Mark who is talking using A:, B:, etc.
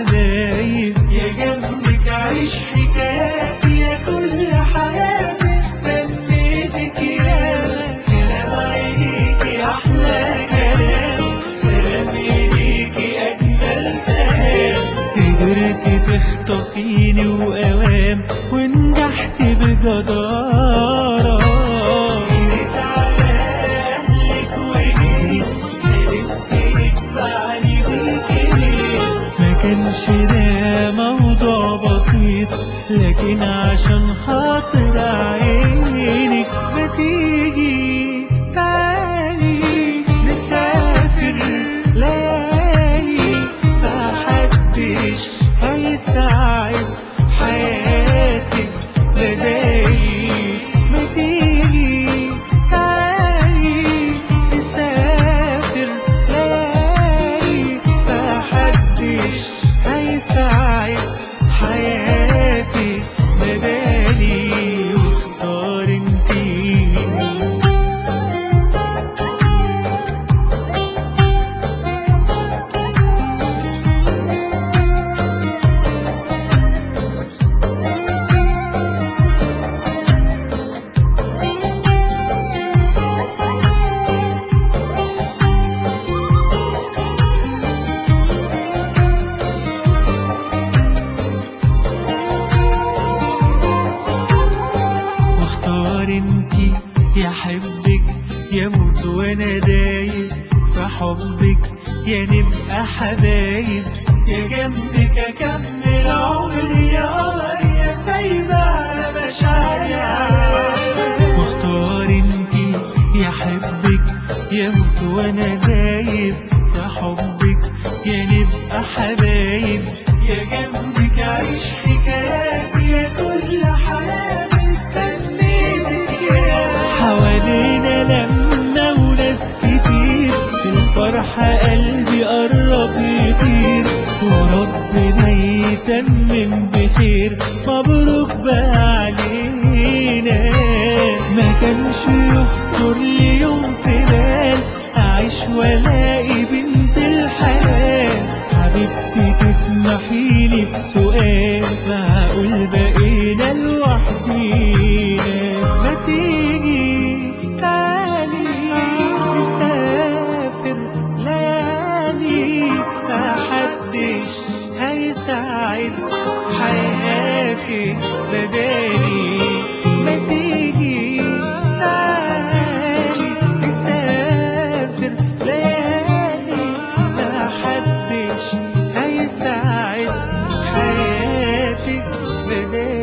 A: حبايب يا جنبك عيش حكاياتي يا كل حياتي استنيتك يا كلام عينيكي أحلى كلام سلام إيديكي أجمل سلام قدرتي تخطفيني وأوام ونجحت بجدارة جريت على أهلك وجيت قلبت يجمعني بيكي ليه ما كانش ده موضوع بسيط لكن عشان خاطر عينك ما تيجي تعالي نسافر ليالي محدش هيساعد حياتك بدالي ما تيجي تعالي نسافر ليالي محدش هيساعد حياتي بدالي واختار انتي واختار انتي يا حبك يا موت وانا دايب في حبك يا نبقى حبايب يا جنبك اكمل عمري يا قمر يا سايبة على مشاعري واختار انتي يا حبك يا موت وانا دايب في حبك يا نبقى حبايب يا جنبك عيش حكاياتي يا كل حياتي استنيتك يا حوالينا لما وناس كتير الفرحة قلبي قرب يطير وربنا يتمم بخير مبروك بقى علينا ما كانش يخطر لي يوم في بال أعيش وألاقي بنت الحلال حبيبتي تسمحي لي بسؤال معقول بقينا لوحدينا ما تيجي تعالي نسافر ليالي محدش هيساعد حياتي بدالي ما تيجي تعالي نسافر ليالي محدش هيساعد حياتك بدالي